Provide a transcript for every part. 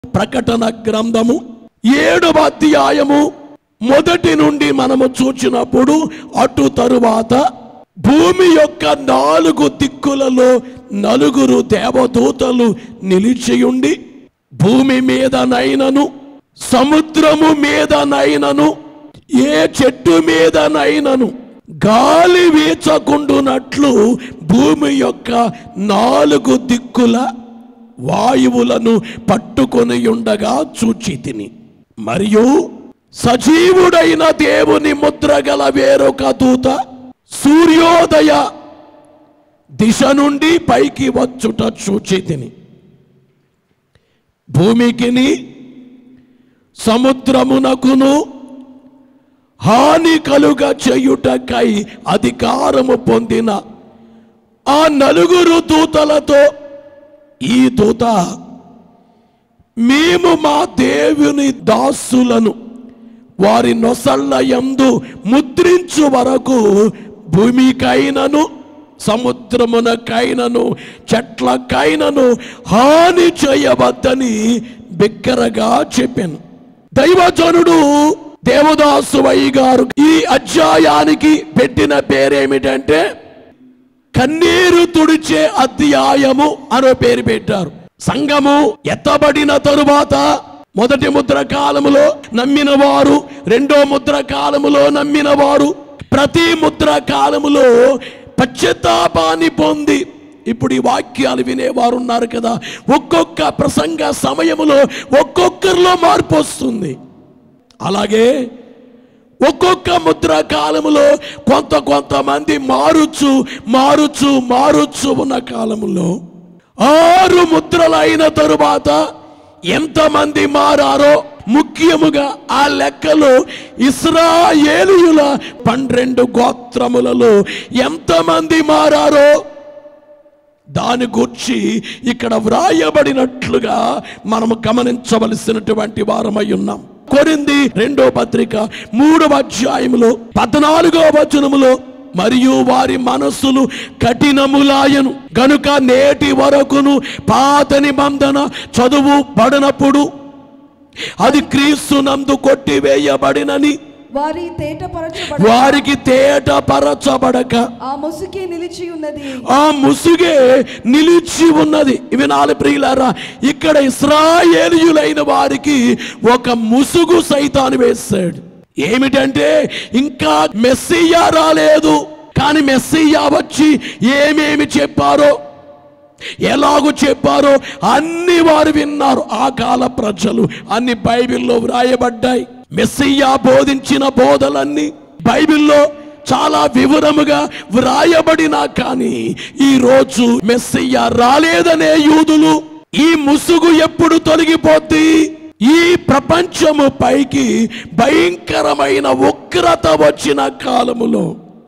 ప్రకటన గ్రంథము ఏడవ అధ్యాయము మొదటి నుండి మనము చూచినప్పుడు అటు తరువాత భూమి యొక్క నాలుగు దిక్కులలో నలుగురు దేవదూతలు నిలిచియుండి భూమి మీదనైనను సముద్రము మీదనైనను ఏ చెట్టు మీదనైనను గాలి వీచకుండునట్లు భూమి యొక్క నాలుగు దిక్కుల వాయువులను పట్టుకొని ఉండగా చూచి తిని మరియు సజీవుడైన దేవుని ముద్ర గల వేరొక దూత సూర్యోదయ దిశ నుండి పైకి వచ్చుట చూచి తిని భూమికిని సముద్రమునకును హాని కలుగ చేయుటకై అధికారము పొందిన ఆ నలుగురు దూతలతో ఈ దూత మేము మా దేవుని దాసులను వారి నొసళ్ళ యందు ముద్రించు వరకు భూమికైనను సముద్రమునకైనను చెట్లకైనను హాని చేయవద్దని బిగ్గరగా చెప్పాను దైవజనుడు దేవదాసువయ్య గారు ఈ అధ్యాయానికి పెట్టిన పేరేమిటంటే కన్నీరు తుడిచే అధ్యాయము అనే పేరు పెట్టారు సంఘము ఎత్తబడిన తరువాత మొదటి ముద్ర కాలములో నమ్మిన వారు రెండో ముద్ర కాలములో నమ్మిన వారు ప్రతి ముద్ర కాలములో పశ్చాత్తాపాన్ని పొంది ఇప్పుడు ఈ వాక్యాలు వినేవారు ఉన్నారు కదా ఒక్కొక్క ప్రసంగ సమయములో ఒక్కొక్కరిలో మార్పు వస్తుంది అలాగే ఒక్కొక్క ముద్ర కాలములో కొంత కొంతమంది మారుచు మారుచు మారుచు ఉన్న కాలములో ఆరు ముద్రలైన తరువాత ఎంతమంది మారారో ముఖ్యముగా ఆ లెక్కలో ఇస్రాయేలీయుల పన్నెండు గోత్రములలో ఎంతమంది మారారో దాని గురించి ఇక్కడ వ్రాయబడినట్లుగా మనము గమనించవలసినటువంటి వారమై ఉన్నాం కొరింది రెండో పత్రిక మూడవ అధ్యాయములో పద్నాలుగో వచనములో మరియు వారి మనస్సులు కఠినములాయను గనుక నేటి వరకును పాత నిబంధన చదువు పడినప్పుడు అది క్రీస్తు నందు కొట్టివేయబడినని వారి తేటపరచబడ వారికి తేట పరచబడక ఆ ముసుకే నిలిచి ఉన్నది ఆ ముసుగే నిలిచి ఉన్నది ఇవి నాలుగు ప్రియులారా ఇక్కడ ఇస్రాయేలీయులైన వారికి ఒక ముసుగు సైతాను వేశాడు ఏమిటంటే ఇంకా మెస్సియా రాలేదు కానీ మెస్సియా వచ్చి ఏమేమి చెప్పారో ఎలాగూ చెప్పారో అన్ని వారు విన్నారు ఆ కాల ప్రజలు అన్ని బైబిల్లో వ్రాయబడ్డాయి మెస్సియా బోధించిన బోధలన్నీ బైబిల్లో చాలా వివరముగా వ్రాయబడినా కానీ ఈ రోజు మెస్సియా రాలేదనే యూదులు ఈ ముసుగు ఎప్పుడు తొలగిపోద్ది ఈ ప్రపంచము పైకి భయంకరమైన ఉగ్రత వచ్చిన కాలములో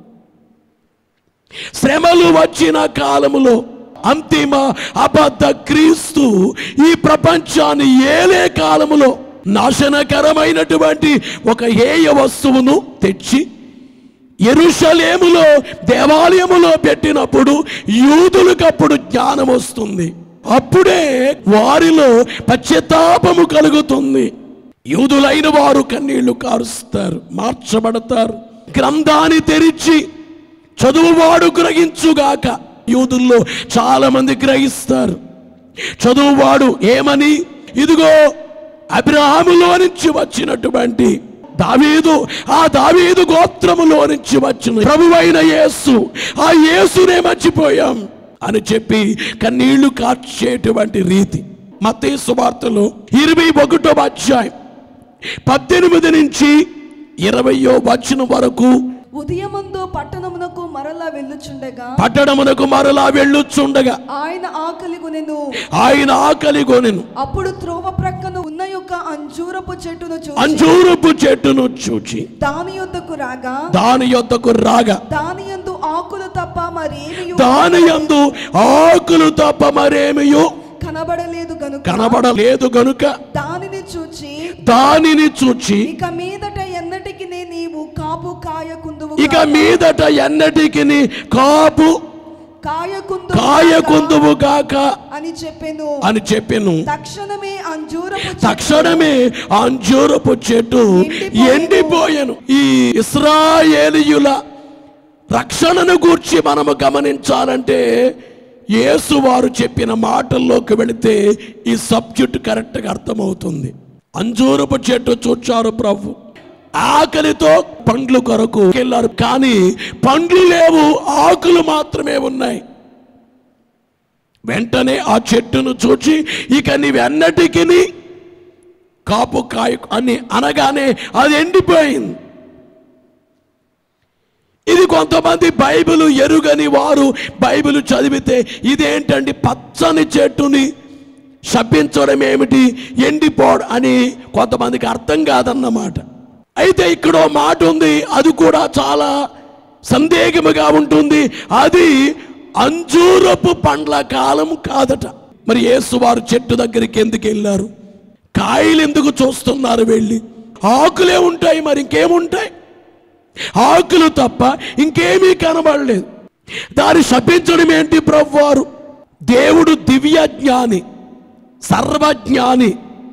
శ్రమలు వచ్చిన కాలములో అంతిమ అబద్ధ క్రీస్తు ఈ ప్రపంచాన్ని ఏలే కాలములో నాశనకరమైనటువంటి ఒక హేయ వస్తువును తెచ్చి ఎరుషలేములో దేవాలయములో పెట్టినప్పుడు యూదులకు అప్పుడు జ్ఞానం వస్తుంది అప్పుడే వారిలో పశ్చాత్తాపము కలుగుతుంది యూదులైన వారు కన్నీళ్లు కారుస్తారు మార్చబడతారు గ్రంథాన్ని తెరిచి చదువువాడు గ్రహించుగాక యూదుల్లో చాలా మంది గ్రహిస్తారు చదువువాడు ఏమని ఇదిగో అబ్రహాములో నుంచి వచ్చినటువంటి దావీదు ఆ దావీదు గోత్రములో నుంచి వచ్చిన ప్రభువైన యేసు ఆ యేసునే మర్చిపోయాం అని చెప్పి కన్నీళ్లు కార్చేటువంటి రీతి మత్తయి సువార్తలో ఇరవై ఒకటో అధ్యాయం పద్దెనిమిది నుంచి ఇరవయో వచనం వరకు ఉదయమందు పట్టణమునకు మరలా వెళ్ళుచుండగా పట్టణమునకు మరలా వెళ్ళుచుండగా ఆయన ఆకలి కొనెను ఆయన ఆకలి కొనెను అప్పుడు త్రోవ ప్రక్కన ఉన్న యొక్క అంజూరపు చెట్టును చూసి అంజూరపు చెట్టును చూచి దాని యొద్దకు రాగా దాని యొద్దకు రాగా దాని యందు ఆకులు తప్ప మరేమీ దాని యందు ఆకులు తప్ప మరేమియో కనబడలేదు గనుక కనబడలేదు గనుక దానిని చూచి దానిని చూచి ఇక మీదట ఎన్నటికి నీవు కాపు కాయకుందువు ఇక మీదట ఎన్నటికి కాపు కాయకుందు కాయకుందువు గాక అని చెప్పెను అని చెప్పెను తక్షణమే అంజూరపు చెట్టు తక్షణమే ఆ అంజూరపు చెట్టు ఎండిపోయాను ఈ ఇస్రాయేలీయుల రక్షణను గూర్చి మనము గమనించాలంటే యేసు వారు చెప్పిన మాటల్లోకి వెళితే ఈ సబ్జెక్ట్ కరెక్ట్గా అర్థమవుతుంది అంజూరపు చెట్టు చూచారు ప్రభు ఆకలితో పండ్లు కొరకు వెళ్ళారు కానీ పండ్లు లేవు ఆకులు మాత్రమే ఉన్నాయి వెంటనే ఆ చెట్టును చూచి ఇక నీవెన్నటికి కాపు కాయ అని అనగానే అది ఎండిపోయింది ఇది కొంతమంది బైబిల్ ఎరుగని వారు బైబిల్ చదివితే ఇదేంటండి పచ్చని చెట్టుని శపించడం ఏమిటి ఎండిపోవడం అని కొంతమందికి అర్థం కాదన్నమాట అయితే ఇక్కడ ఓ మాట ఉంది అది కూడా చాలా సందేహముగా ఉంటుంది అది అంజూరపు పండ్ల కాలం కాదట మరి యేసువారు చెట్టు దగ్గరికి ఎందుకు వెళ్ళారు కాయలు ఎందుకు చూస్తున్నారు వెళ్ళి ఆకులే ఉంటాయి మరి ఇంకేముంటాయి ఆకులు తప్ప ఇంకేమీ కనబడలేదు దాన్ని శపించడం ఏంటి ప్రభువారు దేవుడు దివ్య జ్ఞాని సర్వజ్ఞాని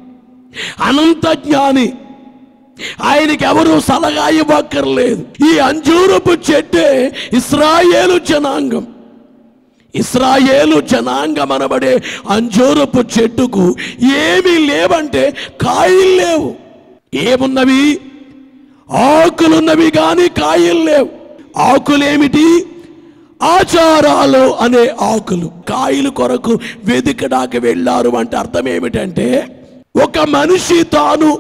అనంత జ్ఞాని ఆయనకి ఎవరు సలహా ఇవ్వక్కర్లేదు ఈ అంజూరపు చెట్టే ఇస్రాయేలు జనాంగం ఇస్రాయేలు జనాంగం అనబడే అంజూరపు చెట్టుకు ఏమీ లేవంటే కాయలు లేవు ఏమున్నవి ఆకులున్నవి కానీ కాయలు లేవు ఆకులేమిటి ఆచారాలు అనే ఆకులు కాయలు కొరకు వెతికడానికి వెళ్ళారు అంటే అర్థం ఏమిటంటే ఒక మనిషి తాను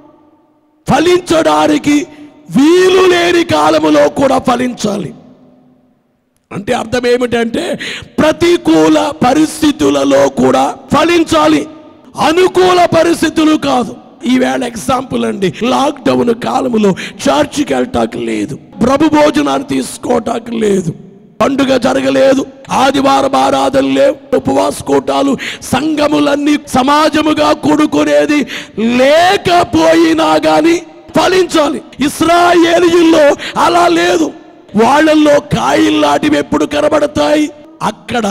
ఫలించడానికి వీలు లేని కాలములో కూడా ఫలించాలి అంటే అర్థం ఏమిటంటే ప్రతికూల పరిస్థితులలో కూడా ఫలించాలి అనుకూల పరిస్థితులు కాదు ఈవేళ ఎగ్జాంపుల్ అండి లాక్డౌన్ కాలములో చర్చికి వెళ్ళటానికి లేదు ప్రభు భోజనాన్ని తీసుకోవటానికి లేదు పండుగ జరగలేదు ఆదివారం ఆరాధన లేవు ఉపవాస కూటాలు సంఘములన్నీ సమాజముగా కూడుకునేది లేకపోయినా గాని ఫలించాలి ఇస్రాయేలీయుల్లో అలా లేదు వాళ్ళల్లో కాయిల్లాంటివి ఎప్పుడు కనబడతాయి అక్కడ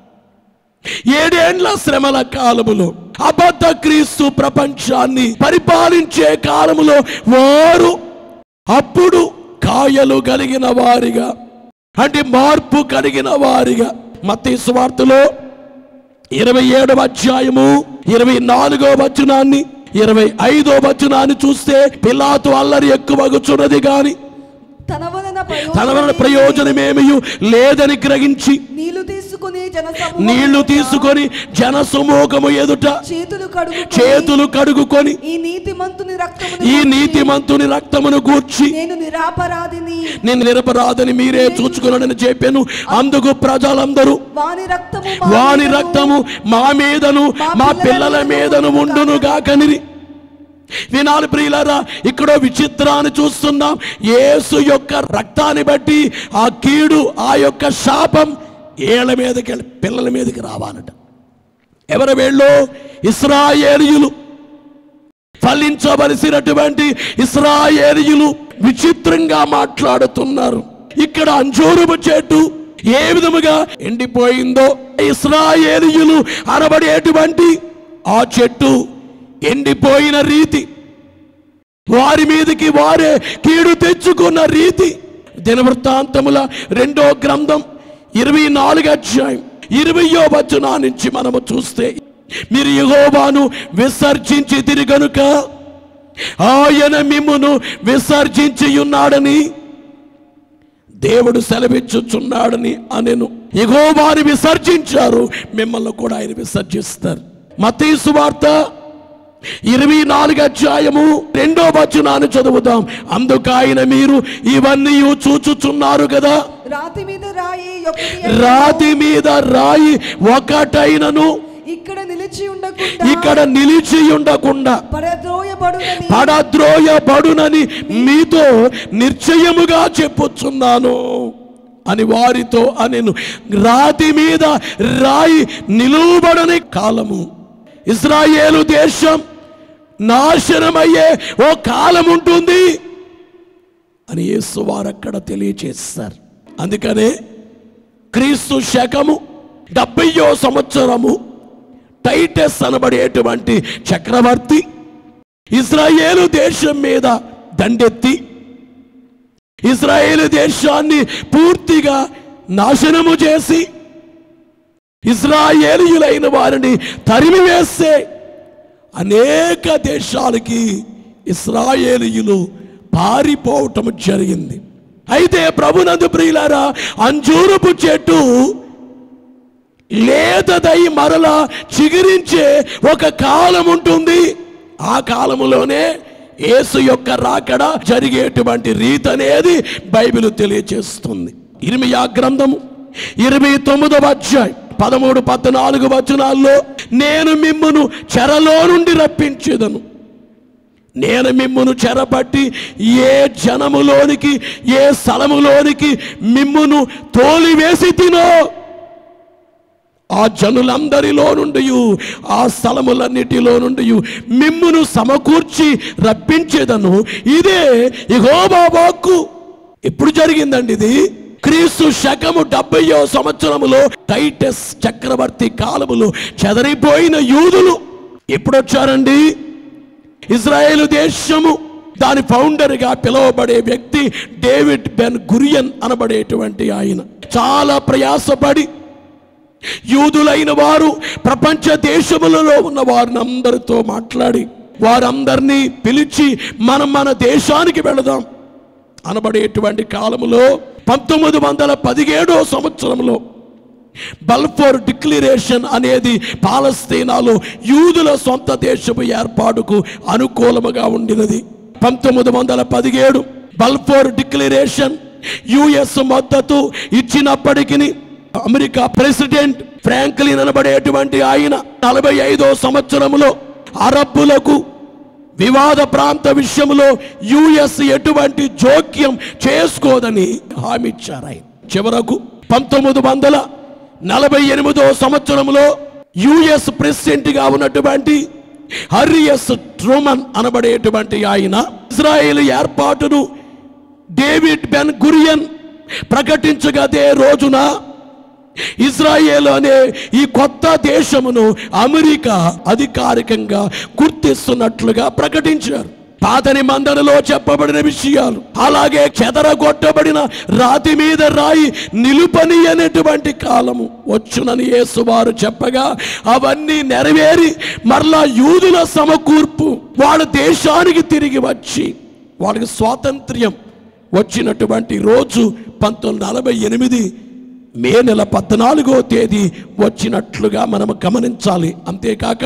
ఏడేండ్ల శ్రమల కాలములో అబద్ధ క్రీస్తు ప్రపంచాన్ని పరిపాలించే కాలములో వారు అప్పుడు కాయలు కలిగిన వారిగా అంటే మార్పు కలిగిన వారిగా మత్తయి సువార్తలో ఇరవై ఏడవ అధ్యాయము ఇరవై నాలుగో వచనాన్ని ఇరవై ఐదో వచనాన్ని చూస్తే పిలాతు అల్లరి ఎక్కువగుచున్నది గాని తన వలన తన వలన ప్రయోజనం ప్రయోజనమేమీ లేదని గ్రహించి నీళ్లు తీసుకుని జన నీళ్లు తీసుకొని జన సమూహము ఎదుట చేతులు కడుగు చేతులు కడుగుకొని ఈ నీతిమంతుని రక్తమును ఈ గూర్చి నీతిమంతుని రక్తమును గూర్చి నేను నిరాపరాధిని నేను నిరపరాధని మీరే చూచుకున్నానని చెప్పాను అందుకు ప్రజలందరూ వాని రక్తము మా వాని మీదను, రక్తము మా మీదను మా పిల్లల మీదను ఉండును గాకనిరి వినాలి ప్రియులారా ఇక్కడ విచిత్రాన్ని చూస్తున్నాం యేసు యొక్క రక్తాన్ని బట్టి ఆ కీడు ఆ యొక్క శాపం ఏళ్ళ మీదకి వెళ్ళి పిల్లల మీదకి రావాలట ఎవరు వీళ్ళు ఇస్రాయేలీయులు ఫలించవలసినటువంటి ఇస్రాయేలీయులు విచిత్రంగా మాట్లాడుతున్నారు ఇక్కడ అంజూరపు చెట్టు ఏ విధముగా ఎండిపోయిందో ఇస్రాయేలీయులు అనబడేటువంటి ఆ చెట్టు ఎండిపోయిన రీతి వారి మీదకి వారే కీడు తెచ్చుకున్న రీతి దినవృత్తాంతముల రెండో గ్రంథం ఇరవై నాలుగు అధ్యాయం ఇరవయో వచనా నుంచి మనము చూస్తే మీరు యెహోవాను విసర్జించి తిరిగనుక ఆయన మిమ్మును విసర్జించి ఉన్నాడని దేవుడు సెలవిచ్చుచున్నాడని అనెను యెహోవాని విసర్జించారు మిమ్మల్ని కూడా ఆయన విసర్జిస్తారు మతీసు వార్త ఇరవై నాలుగు అధ్యాయము రెండో వచనాన్ని చదువుదాం అందుకు ఆయన మీరు ఇవన్నీ చూచుచున్నారు కదా రాతి మీద రాయి ఒకటి రాతి మీద రాయి ఒకటైనను ఇక్కడ నిలిచి ఉండకుండా ఇక్కడ నిలిచి ఉండకుండా పడద్రోయబడునని పడద్రోయబడునని మీతో నిశ్చయముగా చెప్పుచున్నాను అని వారితో అనెను రాతి మీద రాయి నిలువబడని కాలము ఇజ్రాయేలు దేశం నాశనమయ్యే ఓ కాలం ఉంటుంది అని యేసు వారు అక్కడ తెలియచేస్తారు అందుకనే క్రీస్తు శకము డెబ్బయో సంవత్సరము టైటస్ అనబడేటువంటి చక్రవర్తి ఇజ్రాయేలు దేశం మీద దండెత్తి ఇజ్రాయేలు దేశాన్ని పూర్తిగా నాశనము చేసి ఇజ్రాయేలీయులైన వారిని తరిమివేస్తే అనేక దేశాలకి ఇస్రాయేలీయులు పారిపోవటం జరిగింది అయితే ప్రభునందు ప్రియులారా అంజూరపు చెట్టు లేతదై మరలా చిగురించే ఒక కాలం ఉంటుంది ఆ కాలములోనే యేసు యొక్క రాకడ జరిగేటువంటి రీతి అనేది బైబిల్ తెలియచేస్తుంది ఇరిమియా గ్రంథము ఇరవై తొమ్మిదవ అధ్యాయం పదమూడు పద్నాలుగు వచనాల్లో నేను మిమ్మును చెరలో నుండి రప్పించేదను నేను మిమ్మును చెరపట్టి ఏ జనములోనికి ఏ స్థలములోనికి మిమ్మును తోలివేసి తినో ఆ జనులందరిలో నుండి ఆ స్థలములన్నిటిలో నుండి మిమ్మును సమకూర్చి రప్పించేదను ఇదే ఇహోబా వాక్కు ఎప్పుడు జరిగిందండి ఇది క్రీస్తు శకము డెబ్బయో సంవత్సరములో టైటస్ చక్రవర్తి కాలములో చెదరిపోయిన యూదులు ఎప్పుడు వచ్చారండి ఇజ్రాయేలు దేశము దాని ఫౌండర్గా పిలువబడే వ్యక్తి డేవిడ్ బెన్ గురియన్ అనబడేటువంటి ఆయన చాలా ప్రయాసపడి యూదులైన వారు ప్రపంచ దేశములలో ఉన్న వారిని అందరితో మాట్లాడి వారందరినీ పిలిచి మనం మన దేశానికి వెళదాం అనబడేటువంటి కాలములో పంతొమ్మిది వందల పదిహేడో సంవత్సరంలో బల్ఫోర్ డిక్లరేషన్ అనేది పాలస్తీనాలో యూదుల సొంత దేశపు ఏర్పాటుకు అనుకూలముగా ఉండినది పంతొమ్మిది వందల పదిహేడు బల్ఫోర్ డిక్లరేషన్ యుఎస్ మద్దతు ఇచ్చినప్పటికీ అమెరికా ప్రెసిడెంట్ ఫ్రాంక్లిన్ అనబడేటువంటి ఆయన నలభై ఐదో సంవత్సరంలో అరబ్బులకు వివాద ప్రాంత విషయంలో యుఎస్ ఎటువంటి జోక్యం చేసుకోదని హామీ ఇచ్చారు ఆయన చివరకు పంతొమ్మిది వందల నలభై ఎనిమిదో సంవత్సరంలో యుఎస్ ప్రెసిడెంట్ గా ఉన్నటువంటి హరియస్ ట్రూమన్ అనబడేటువంటి ఆయన ఇజ్రాయేల్ ఏర్పాటును డేవిడ్ బెన్ గురియన్ ప్రకటించగదే రోజున ఇజ్రాయేల్ అనే ఈ కొత్త దేశమును అమెరికా అధికారికంగా గుర్తిస్తున్నట్లుగా ప్రకటించారు పాత నిబంధనలో చెప్పబడిన విషయాలు అలాగే చెదరగొట్టబడిన రాతి మీద రాయి నిలుపని అనేటువంటి కాలము వచ్చునని యేసువారు చెప్పగా అవన్నీ నెరవేరి మరలా యూదుల సమకూర్పు వాళ్ళ దేశానికి తిరిగి వచ్చి వాళ్ళకి స్వాతంత్ర్యం వచ్చినటువంటి రోజు పంతొమ్మిది నలభై ఎనిమిది మే నెల పద్నాలుగో తేదీ వచ్చినట్లుగా మనం గమనించాలి అంతేకాక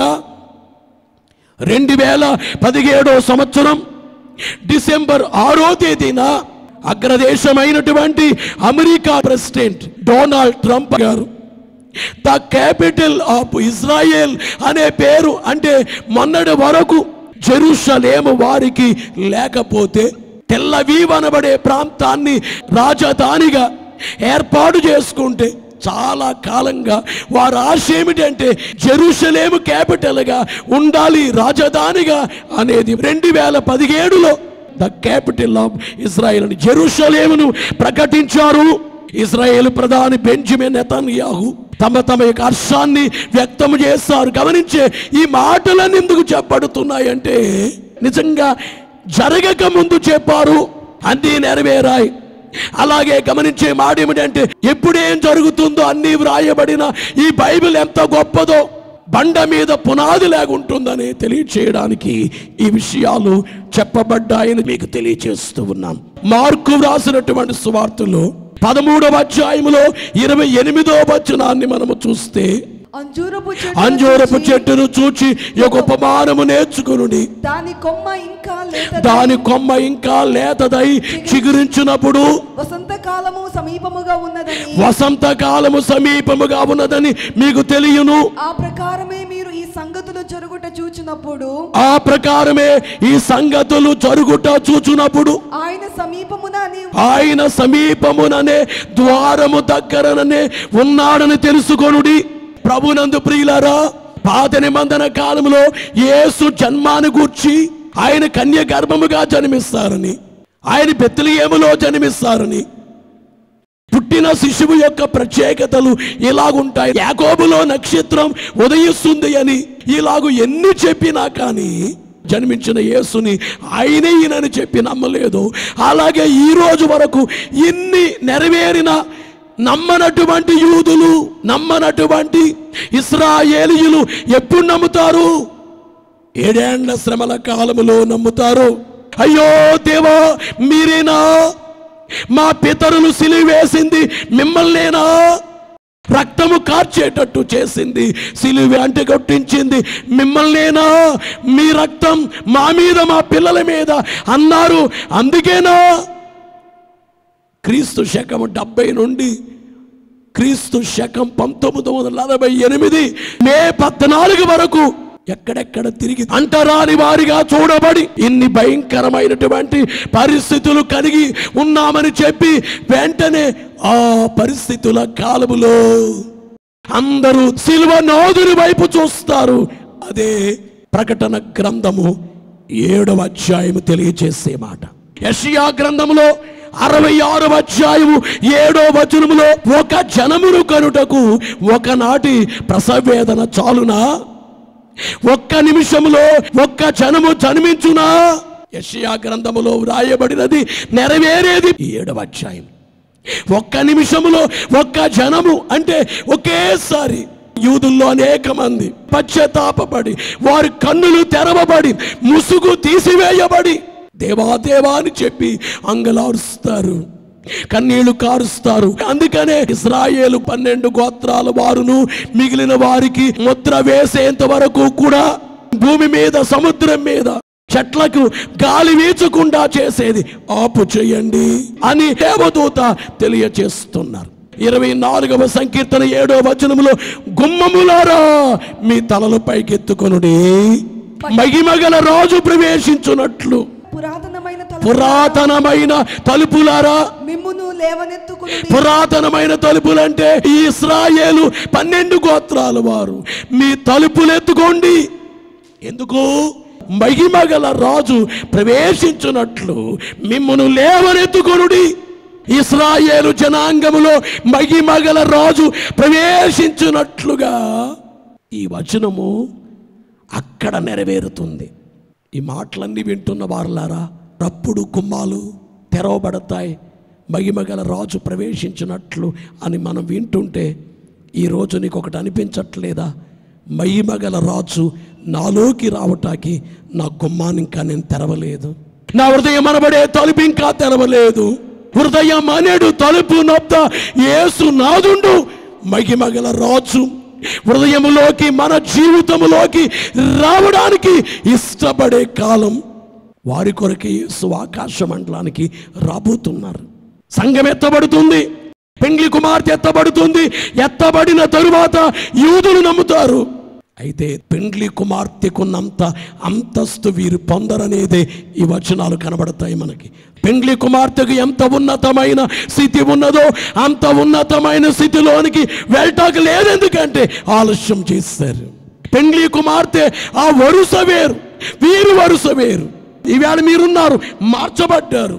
రెండు వేల పదిహేడో సంవత్సరం డిసెంబర్ ఆరో తేదీన అగ్రదేశమైనటువంటి అమెరికా ప్రెసిడెంట్ డొనాల్డ్ ట్రంప్ గారు ద క్యాపిటల్ ఆఫ్ ఇజ్రాయెల్ అనే పేరు అంటే మొన్నటి వరకు జెరూషలేము వారికి లేకపోతే తెల్లవీవ్ అనబడే ప్రాంతాన్ని రాజధానిగా ఏర్పాటు చేసుకుంటే చాలా కాలంగా వారి ఆశ ఏమిటంటే జెరూషలేము క్యాపిటల్గా ఉండాలి రాజధానిగా అనేది రెండు వేల పదిహేడులో ద క్యాపిటల్ ఆఫ్ ఇజ్రాయెల్ అని జెరూషలేమును ప్రకటించారు ఇజ్రాయేల్ ప్రధాని బెంజమిన్ నెతన్యాహు తమ తమ యొక్క హర్షాన్ని వ్యక్తం చేస్తారు గమనించే ఈ మాటలన్నీ ఎందుకు చెప్పబడుతున్నాయంటే నిజంగా జరగక ముందు చెప్పారు అన్నీ నెరవేరాయి అలాగే గమనించే మాట ఏమిటంటే ఎప్పుడేం జరుగుతుందో అన్నీ వ్రాయబడిన ఈ బైబిల్ ఎంత గొప్పదో బండ మీద పునాది లేకుంటుందని తెలియచేయడానికి ఈ విషయాలు చెప్పబడ్డాయని మీకు తెలియచేస్తూ ఉన్నాం మార్కు వ్రాసినటువంటి సువార్తలో పదమూడవ అధ్యాయములో ఇరవై ఎనిమిదో వచనాన్ని మనము చూస్తే అంజూరపు చెట్టు అంజూరపు చెట్టును చూచి ఈ యొక్క ఉపమానము నేర్చుకునుడి దాని కొమ్మ ఇంకా లేత దాని కొమ్మ ఇంకా లేతదై చిగురించినప్పుడు వసంతకాలము సమీపముగా ఉన్నదని వసంత కాలము సమీపముగా ఉన్నదని మీకు తెలియను ఆ ప్రకారమే మీరు ఈ సంగతులు జరుగుట చూచినప్పుడు ఆ ప్రకారమే ఈ సంగతులు జరుగుట చూచునప్పుడు ఆయన సమీపమున అని ఆయన సమీపముననే ద్వారము దగ్గరననే ఉన్నాడని తెలుసుకొనుడి ప్రభునందు ప్రియులారా పాత నిబంధన కాలంలో యేసు జన్మాన్ని గూర్చి ఆయన కన్య గర్భముగా జన్మిస్తారని ఆయన బెత్తిలియేములో జన్మిస్తారని పుట్టిన శిశువు యొక్క ప్రత్యేకతలు ఇలాగుంటాయి యాకోబులో నక్షత్రం ఉదయిస్తుంది అని ఇలాగు ఎన్ని చెప్పినా కానీ జన్మించిన యేసుని ఆయనే ఈయనని చెప్పి నమ్మలేదు అలాగే ఈ రోజు వరకు ఇన్ని నెరవేరిన నమ్మనటువంటి యూదులు నమ్మనటువంటి ఇస్రాయేలీయులు ఎప్పుడు నమ్ముతారు ఏడేండ్ల శ్రమల కాలములో నమ్ముతారు అయ్యో దేవా మీరేనా మా పితరులు సిలివేసింది మిమ్మల్నేనా రక్తము కార్చేటట్టు చేసింది సిలువ అంటే కొట్టించింది మిమ్మల్నేనా మీ రక్తం మా మీద మా పిల్లల మీద అన్నారు అందుకేనా క్రీస్తు శకము డెబ్బై నుండి క్రీస్తు శకం పంతొమ్మిది వందల నలభై ఎనిమిది మే పద్నాలుగు వరకు ఎక్కడెక్కడ తిరిగి అంటరాని వారిగా చూడబడి ఇన్ని భయంకరమైనటువంటి పరిస్థితులు కలిగి ఉన్నామని చెప్పి వెంటనే ఆ పరిస్థితుల కాలములో అందరూ సిల్వ నోదుని వైపు చూస్తారు అదే ప్రకటన గ్రంథము ఏడవ అధ్యాయము తెలియజేసే మాట యషియా గ్రంథములో అరవై ఆరవ అధ్యాయము ఏడో వచనములో ఒక జనమును కనుటకు ఒకనాటి ప్రసవేదన చాలునా ఒక్క నిమిషములో ఒక్క జనము జన్మించునా యషియా గ్రంథములో వ్రాయబడినది నెరవేరేది ఈ ఏడవ అధ్యాయం ఒక్క నిమిషములో ఒక్క జనము అంటే ఒకేసారి యూదుల్లో అనేక మంది పశ్చాత్తాపడి వారి కన్నులు తెరవబడి ముసుగు తీసివేయబడి దేవా దేవా అని చెప్పి అంగలారుస్తారు కన్నీళ్లు కారుస్తారు అందుకనే ఇస్రాయేలు పన్నెండు గోత్రాల వారును మిగిలిన వారికి ముద్ర వేసేంత వరకు కూడా భూమి మీద సముద్రం మీద చెట్లకు గాలి వీచకుండా చేసేది ఆపు చేయండి అని దేవదూత తెలియచేస్తున్నారు ఇరవై నాలుగవ సంకీర్తన ఏడో వచనములో గుమ్మములారా మీ తలలు పైకెత్తుకొనుడి మగిమగల రాజు ప్రవేశించున్నట్లు పురాతనమైన తల పురాతనమైన తలుపులారా మిమ్మును లేవనెత్తుకుని పురాతనమైన తలుపులంటే ఈ ఇస్రాయేలు పన్నెండు గోత్రాల వారు మీ తలుపులు ఎత్తుకోండి ఎందుకు మహిమగల రాజు ప్రవేశించున్నట్లు మిమ్మును లేవనెత్తుకొనుడి ఇస్రాయేలు జనాంగములో మహిమగల రాజు ప్రవేశించున్నట్లుగా ఈ వచనము అక్కడ నెరవేరుతుంది ఈ మాటలన్నీ వింటున్న వారులారా రప్పుడు గుమ్మాలు తెరవబడతాయి మగిమగల రాజు ప్రవేశించినట్లు అని మనం వింటుంటే ఈ రోజు నీకు ఒకటి అనిపించట్లేదా మహిమగల రాజు నాలోకి రావటానికి నా గుమ్మాన్ని ఇంకా నేను తెరవలేదు నా హృదయం అనబడే తలుపు ఇంకా తెరవలేదు హృదయం అనేడు తలుపు నొద్ద యేసు నాదుండు మహిమగల రాజు హృదయములోకి మన జీవితములోకి రావడానికి ఇష్టపడే కాలం వారి కొరకే యేసు ఆకాశ మండలానికి రాబోతున్నారు సంఘం ఎత్తబడుతుంది పెండ్లి కుమార్తె ఎత్తబడుతుంది ఎత్తబడిన తరువాత యూదులు నమ్ముతారు అయితే పెండ్లి కుమార్తెకున్నంత అంతస్తు వీరు పొందరనేదే ఈ వచనాలు కనబడతాయి మనకి పెండ్లి కుమార్తెకు ఎంత ఉన్నతమైన స్థితి ఉన్నదో అంత ఉన్నతమైన స్థితిలోనికి వెళ్ళటానికి లేదెందుకంటే ఆలస్యం చేస్తారు పెండ్లి కుమార్తె ఆ వరుస వేరు వీరు వరుస వేరు ఈవేళ మీరున్నారు మార్చబడ్డారు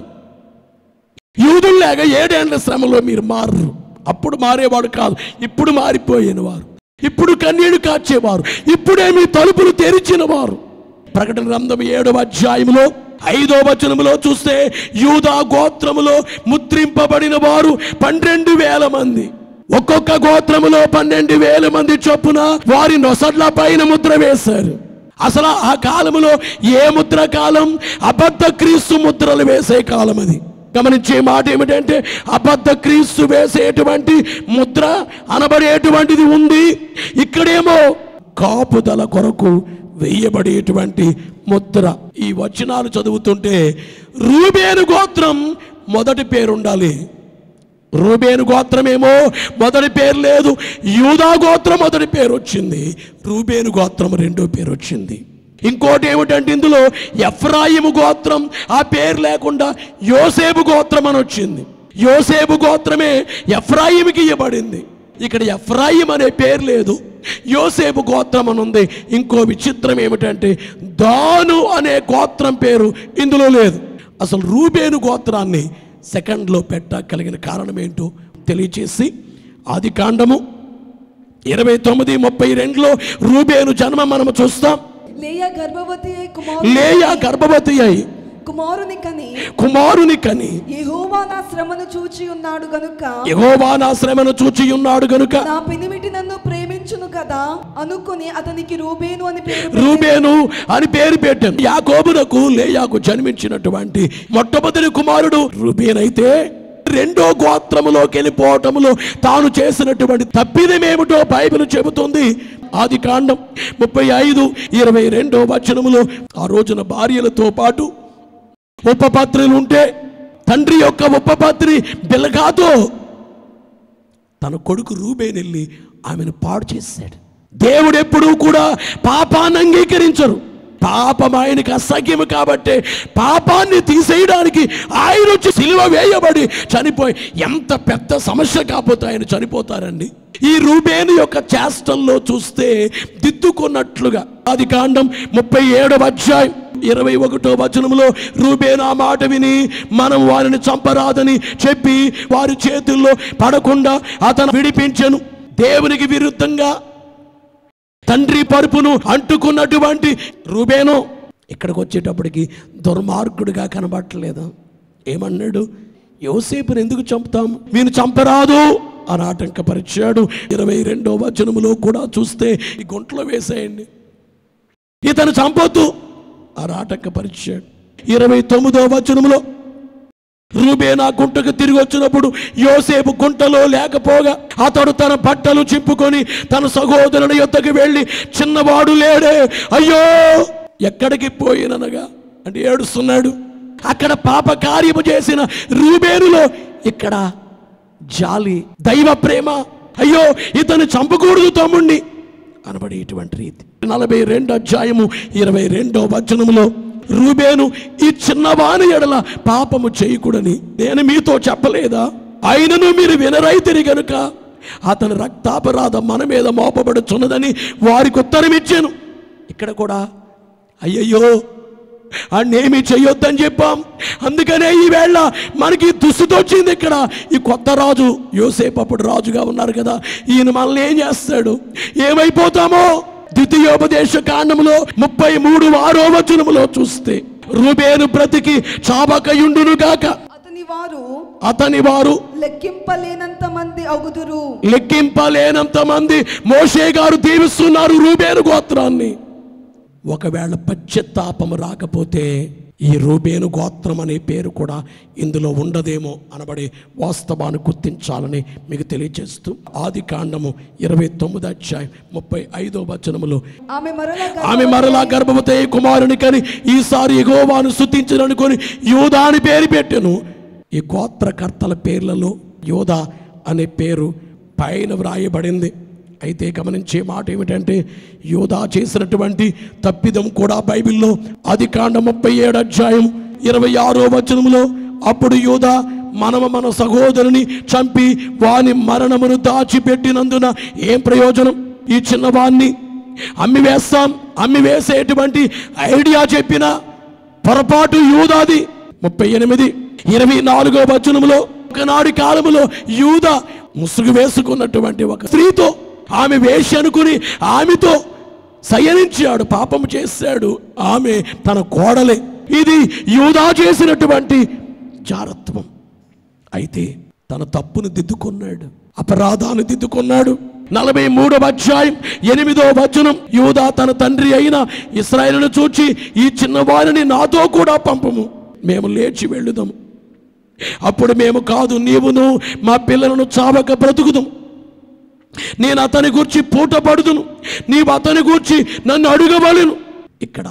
యూదుల్లాగ ఏడేళ్ల శ్రమలో మీరు మారరు అప్పుడు మారేవాడు కాదు ఇప్పుడు మారిపోయిన వారు ఇప్పుడు కన్నీళ్లు కాచేవారు ఇప్పుడే మీ తలుపులు తెరిచిన వారు ప్రకటన గ్రంథం ఏడవ అధ్యాయములో ఐదో వచనములో చూస్తే యూదా గోత్రములో ముద్రింపబడిన వారు పన్నెండు వేల మంది ఒక్కొక్క గోత్రములో పన్నెండు వేల మంది చొప్పున వారి నొసడ్ల పైన ముద్ర వేశారు అసలు ఆ కాలములో ఏ ముద్ర కాలం అబద్ధ క్రీస్తు ముద్రలు వేసే కాలం అది గమనించే మాట ఏమిటంటే అబద్ధ క్రీస్తు వేసేటువంటి ముద్ర అనబడేటువంటిది ఉంది ఇక్కడేమో కాపుదల కొరకు వేయబడేటువంటి ముద్ర ఈ వచనాలు చదువుతుంటే రూబేను గోత్రం మొదటి పేరు ఉండాలి రూబేను గోత్రమేమో మొదటి పేరు లేదు యూదా గోత్రం మొదటి పేరు వచ్చింది రూబేను గోత్రం రెండో పేరు వచ్చింది ఇంకోటి ఏమిటంటే ఇందులో ఎఫ్రాయిము గోత్రం ఆ పేరు లేకుండా యోసేపు గోత్రం అని వచ్చింది యోసేపు గోత్రమే ఎఫ్రాయిముకి ఇవ్వబడింది ఇక్కడ ఎఫ్రాయిం అనే పేరు లేదు యోసేపు గోత్రం అని ఉంది ఇంకో విచిత్రం ఏమిటంటే దాను అనే గోత్రం పేరు ఇందులో లేదు అసలు రూబేను గోత్రాన్ని సెకండ్లో పెట్టగలిగిన కారణం ఏంటో తెలియచేసి ఆది కాండము ఇరవై తొమ్మిది ముప్పై రెండులో రూబేను జన్మ మనము చూస్తాం లేయ గర్భవతి అయి కుమారు లేయా గర్భవతి అయి కుమారుని కని కుమారుని కని యెహోవా నా శ్రమను చూచి ఉన్నాడు గనుక యెహోవా నా శ్రమను చూచి ఉన్నాడు గనుక నా పెనిమిటి నన్ను ప్రేమించును కదా అనుకుని అతనికి రూబేను అని పేరు పెట్టి- రూబేను అని పేరు పెట్టాను యాకోబునకు లేయాకు జన్మించినటువంటి మొట్టమొదటి కుమారుడు రూబేన్ అయితే రెండో గోత్రములోకి వెళ్ళిపోవటములో తాను చేసినటువంటి తప్పిదమేమిటో బైబిల్ చెబుతుంది ఆది కాండం ముప్పై ఐదు ఇరవై రెండో వచనములో ఆ రోజున భార్యలతో పాటు ఉపపత్రులు ఉంటే తండ్రి యొక్క ఉపపత్రి బిలగాతో తన కొడుకు రూబేన్ వెళ్ళి ఆమెను పాడు చేశాడు దేవుడు ఎప్పుడూ కూడా పాపాన్ని అంగీకరించరు పాపం ఆయనకి అసఖ్యము కాబట్టి పాపాన్ని తీసేయడానికి ఆయన వచ్చి సిలువ వేయబడి చనిపోయి ఎంత పెద్ద సమస్య కాకపోతే ఆయన చనిపోతారండి ఈ రూబేను యొక్క చేష్టల్లో చూస్తే దిద్దుకున్నట్లుగా అది కాండం ముప్పై ఏడవ అధ్యాయం ఇరవై ఒకటో వచనంలో రూబేను ఆ మాట విని మనం వారిని చంపరాదని చెప్పి వారి చేతుల్లో పడకుండా అతను విడిపించను దేవునికి విరుద్ధంగా తండ్రి పరుపును అంటుకున్నటువంటి రూబేను ఇక్కడికి వచ్చేటప్పటికి దుర్మార్గుడిగా కనబట్టలేదు ఏమన్నాడు యోసేపుని ఎందుకు చంపుతాం వీని చంపరాదు అని ఆటంకపరిచాడు ఇరవై రెండో వచనములో కూడా చూస్తే ఈ గుంటలో వేసేయండి ఇతను చంపొద్దు అని ఆటంకపరిచాడు ఇరవై తొమ్మిదో వచనములో రూబేనా గుంటకు తిరిగి వచ్చినప్పుడు యోసేపు గుంటలో లేకపోగా అతడు తన బట్టలు చింపుకొని తన సహోదరుని యొద్దకు వెళ్ళి చిన్నవాడు లేడే అయ్యో ఎక్కడికి పోయిననగా అంటే ఏడుస్తున్నాడు అక్కడ పాప కార్యము చేసిన రూబేనులో ఇక్కడ జాలి దైవ ప్రేమ అయ్యో ఇతను చంపకూడదు తమ్ముణ్ణి అనబడేటువంటి రీతి నలభై రెండు అధ్యాయము ఇరవై రెండో వచనములో రూబేను ఈ చిన్నవాని ఎడల పాపము చేయకూడని నేను మీతో చెప్పలేదా అయినను మీరు వినరైతిరి గనుక అతని రక్తాపరాధం మన మీద మోపబడుచున్నదని వారికి ఉత్తరం ఇచ్చాను ఇక్కడ కూడా అయ్యయ్యో అన్నేమి చెయ్యొద్దని చెప్పాం అందుకనే ఈ వేళ మనకి దుస్థితి వచ్చింది ఇక్కడ ఈ కొత్త రాజు యోసేపు అప్పుడు రాజుగా ఉన్నారు కదా ఈయన మనల్ని ఏం చేస్తాడు ఏమైపోతామో ద్వితీయోపదేశ కాండములో ముప్పై మూడు ఆరో వచనములో చూస్తే రూబేను బ్రతికి చావకయుండును గాక అతని వారు అతని వారు లెక్కింపలేనంత మంది అగుదురు లెక్కింపలేనంత మంది మోషే గారు దీవిస్తున్నారు రూబేను గోత్రాన్ని ఒకవేళ పశ్చాత్తాపము రాకపోతే ఈ రూబేను గోత్రం అనే పేరు కూడా ఇందులో ఉండదేమో అనబడే వాస్తవాన్ని గుర్తించాలని మీకు తెలియజేస్తూ ఆది కాండము ఇరవై తొమ్మిది అధ్యాయం ముప్పై ఐదో వచనములో ఆమె మరలా ఆమె మరలా గర్భవతి అయి కుమారుని కని ఈసారి ఎగోవాను స్థుతించననుకొని యోధా అని పేరు పెట్టెను ఈ గోత్రకర్తల పేర్లలో యోధా అనే పేరు పైన వ్రాయబడింది అయితే గమనించే మాట ఏమిటంటే యోధా చేసినటువంటి తప్పిదం కూడా బైబిల్లో అది కాండ ముప్పై ఏడు అధ్యాయం ఇరవై ఆరో వచనములో అప్పుడు యోధా మనము మన సహోదరుని చంపి వాని మరణమును దాచిపెట్టినందున ఏం ప్రయోజనం ఈ చిన్నవాణ్ణి అమ్మి వేస్తాం అమ్మి వేసేటువంటి ఐడియా చెప్పిన పొరపాటు యూదాది ముప్పై ఎనిమిది ఇరవై నాలుగో వచనములో ఒకనాడి కాలములో యూద ముసుగు వేసుకున్నటువంటి ఒక స్త్రీతో ఆమె వేషి అనుకుని ఆమెతో శయనించాడు పాపము చేశాడు ఆమె తన కోడలే ఇది యూదా చేసినటువంటి జారత్వం అయితే తన తప్పును దిద్దుకున్నాడు అపరాధాన్ని దిద్దుకున్నాడు నలభై మూడవ అధ్యాయం ఎనిమిదో వచనం యూదా తన తండ్రి అయిన ఇస్రాయేలును చూచి ఈ చిన్నవారిని నాతో కూడా పంపము మేము లేచి వెళ్ళుదాము అప్పుడు మేము కాదు నీవును మా పిల్లలను చావక బ్రతుకుదాం నేను అతని గురించి పూట పడుదును నీవు అతని గురించి నన్ను అడుగవలను ఇక్కడ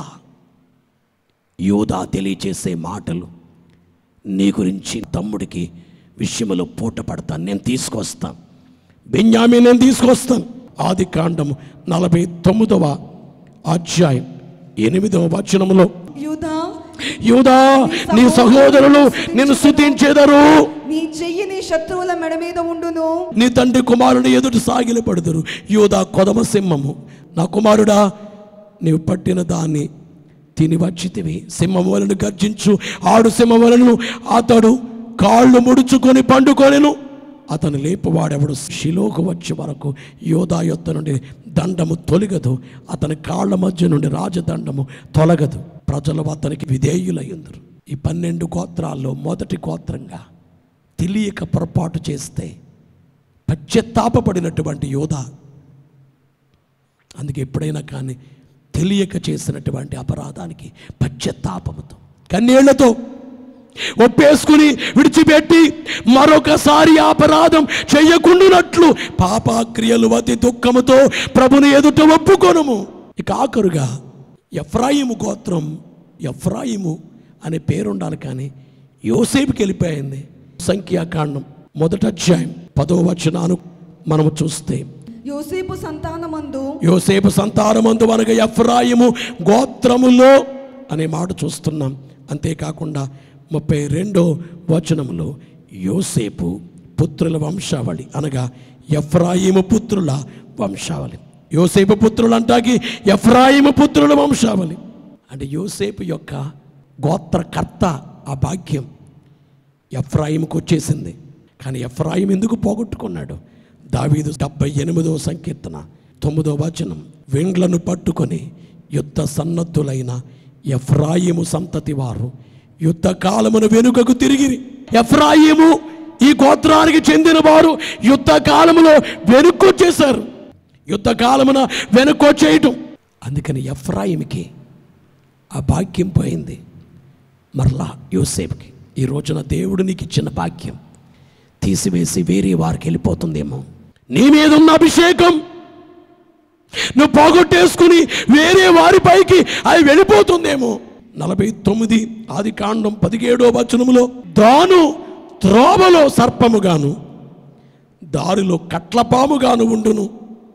యూదా తెలియచేసే మాటలు నీ గురించి తమ్ముడికి విషయంలో పూట పడతాను నేను తీసుకొస్తాను బెన్యామి నేను తీసుకొస్తాను ఆది కాండము నలభై తొమ్మిదవ అధ్యాయం ఎనిమిదవ వచనములో యూదా యూదా నీ సహోదరులు నిన్ను స్థుతించేదరు నీ చెయ్యి నీ శత్రువుల మెడ మీద ఉండును నీ తండ్రి కుమారుని ఎదుటి సాగిల పడుదురు యూదా కొదమ సింహము నా కుమారుడా నీవు పట్టిన దాన్ని తిని వచ్చితివి సింహం వలను గర్జించు ఆడు సింహం వలను అతడు కాళ్ళు ముడుచుకొని పండుకొనెను అతను లేపువాడెవడు శిలోకు వచ్చే వరకు యోధా యొద్ద నుండి దండము తొలగదు అతని కాళ్ళ మధ్య నుండి రాజదండము తొలగదు ప్రజలు అతనికి విధేయులయ్యుందరు ఈ పన్నెండు గోత్రాల్లో మొదటి గోత్రంగా తెలియక పొరపాటు చేస్తే పశ్చాత్తాపడినటువంటి యోధ అందుకే ఎప్పుడైనా కానీ తెలియక చేసినటువంటి అపరాధానికి పశ్చాత్తాపముతో కన్నీళ్లతో ఒప్పేసుకుని విడిచిపెట్టి మరొకసారి ఆ అపరాధం చెయ్యకుండానట్లు పాపాక్రియలు అతి దుఃఖముతో ప్రభుని ఎదుట ఒప్పుకొనుము ఇక ఆఖరుగా ఎఫ్రాయిము గోత్రం ఎఫ్రాయిము అనే పేరుండాలి కానీ యోసేపుకి వెళ్ళిపోయింది సంఖ్యాకాండం మొదట అధ్యాయం పదో వచనాను మనము చూస్తే యోసేపు సంతానమందు యోసేపు సంతానమందు అనగా ఎఫ్రాయిము గోత్రములో అనే మాట చూస్తున్నాం అంతేకాకుండా ముప్పై రెండో వచనములో యోసేపు పుత్రుల వంశావళి అనగా ఎఫ్రాయిము పుత్రుల వంశావళి యోసేపు పుత్రులు అంటాకి ఎఫ్రాయిము పుత్రుల వంశావళి అంటే యోసేపు యొక్క గోత్రకర్త ఆ భాగ్యం ఎఫ్రాయిముకు వచ్చేసింది కానీ ఎఫ్రాయిం ఎందుకు పోగొట్టుకున్నాడు దావీదు డెబ్బై ఎనిమిదో సంకీర్తన తొమ్మిదో వచనం వెండ్లను పట్టుకొని యుద్ధ సన్నద్ధులైన ఎఫ్రాయిము సంతతి వారు యుద్ధ కాలమును వెనుకకు తిరిగిరి ఎఫ్రాయిము ఈ గోత్రానికి చెందిన వారు యుద్ధ కాలములో వెనుకొచ్చేశారు యుద్ధ కాలమున వెనుకొచ్చేయటం అందుకని ఎఫ్రాయిమికి ఆ భాగ్యం పోయింది మరలా యోసేపుకి ఈ రోజున దేవుడు నీకు ఇచ్చిన భాగ్యం తీసివేసి వేరే వారికి వెళ్ళిపోతుందేమో నీ మీద ఉన్న అభిషేకం నువ్వు పోగొట్టేసుకుని వేరే వారిపైకి అది వెళ్ళిపోతుందేమో నలభై తొమ్మిది ఆది కాండం పదిహేడో వచనములో దాను త్రోవలో సర్పముగాను దారిలో కట్లపాముగాను ఉండును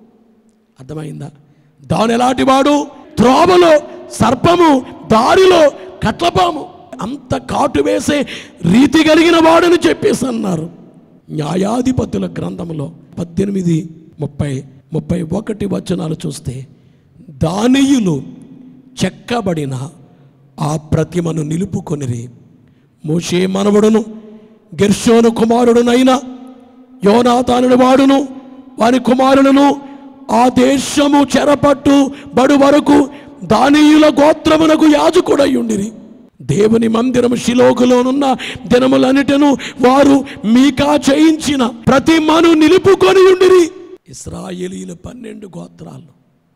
అర్థమైందా దాని ఎలాంటి వాడు త్రోవలో సర్పము దారిలో కట్లపాము అంత కాటు వేసే రీతి కలిగిన వాడని చెప్పేసి అన్నారు న్యాయాధిపతుల గ్రంథంలో పద్దెనిమిది ముప్పై ముప్పై ఒకటి వచనాలు చూస్తే దానియులు చెక్కబడిన ఆ ప్రతిమను నిలుపుకొనిరి మోషే మనవడును గెర్షోను కుమారుడునైన యోనాతానుడి వాడును వారి కుమారులను ఆ దేశము చెరపట్టు బడు వరకు దానియుల గోత్రమునకు యాజకుడై ఉండిరి దేవుని మందిరము శిలోకులోనున్న దినములన్నిటను వారు మీకా చేయించిన ప్రతిమను నిలుపుకొని ఉండిరి ఇస్రాయేలీల పన్నెండు గోత్రాలు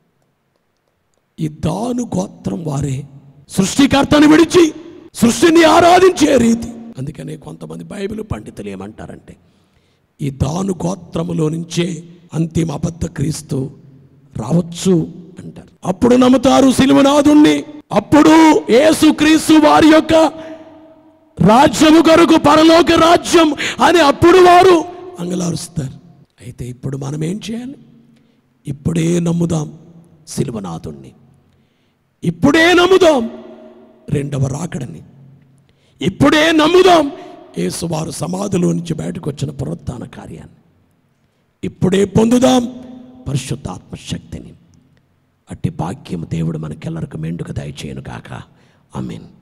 ఈ దాను గోత్రం వారే సృష్టికర్తను విడిచి సృష్టిని ఆరాధించే రీతి అందుకనే కొంతమంది బైబిల్ పండితులు ఏమంటారంటే ఈ దాను గోత్రములో నుంచే అంతిమ అబద్ధ క్రీస్తు రావచ్చు అంటారు అప్పుడు నమ్ముతారు సిలువనాథుణ్ణి అప్పుడు యేసు క్రీస్తు వారి యొక్క రాజ్యము కొరకు పరలోక రాజ్యం అని అప్పుడు వారు అంగలారుస్తారు అయితే ఇప్పుడు మనం ఏం చేయాలి ఇప్పుడే నమ్ముదాం సిలువనాథుణ్ణి ఇప్పుడే నమ్ముదాం రెండవ రాకడని ఇప్పుడే నమ్ముదాం యేసువారు సమాధిలో నుంచి బయటకు వచ్చిన పునరుత్థాన కార్యాన్ని ఇప్పుడే పొందుదాం పరిశుద్ధాత్మ శక్తిని అట్టి భాగ్యం దేవుడు మనకెల్లరికి మెండుకు దయచేయను కాక ఆమెన్